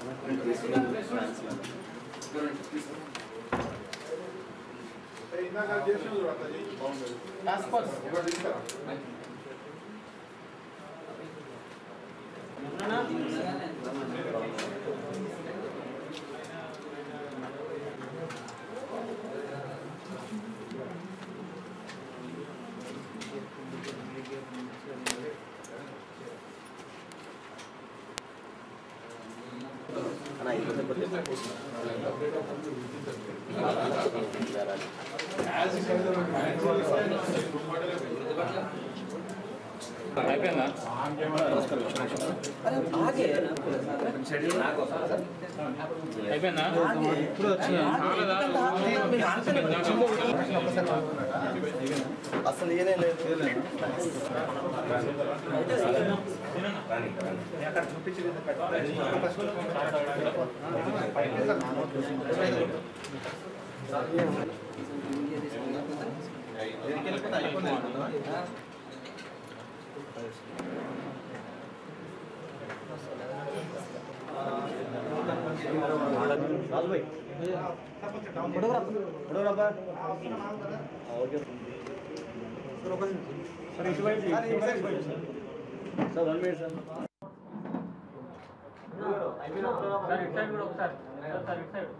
అయిపోయిందా అయిపోయిందా ఇప్పుడు అసలు ఏనే లేదు sir one minute sir sir ఇటు సైడ్ కూడా ఒకసారి సార్ ఇటు side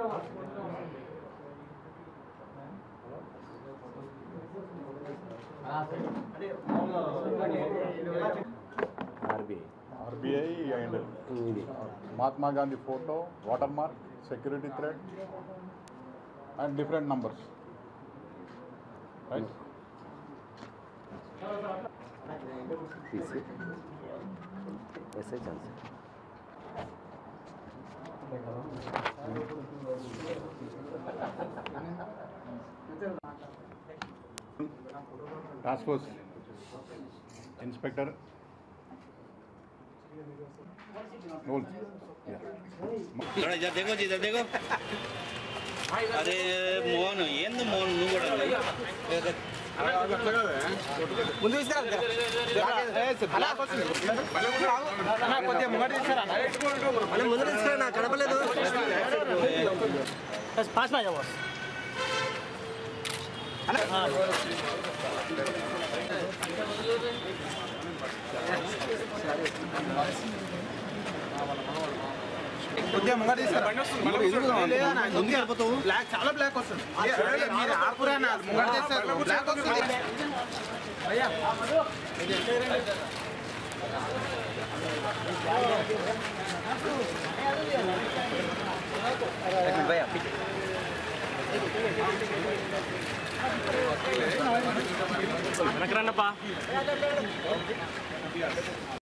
RBI and Mahatma Gandhi photo water mark security thread and different numbers right SI chance task force inspector बोल थोड़ा इधर देखो जी इधर देखो అరే మోహన్ ఏంది మోహన్ నువ్వు కూడా ముందు ముందు తీసుకురా కనపలేదు पास में आ जाओ కొద్దిగా ముంగట తీసుకురా బ్లాక్ చాలా బ్లాక్ వస్తుంది మీరు ఆపురా నా ముంగట తీస్తారు బ్లాక్ వస్తుంది వెనకరండప్పా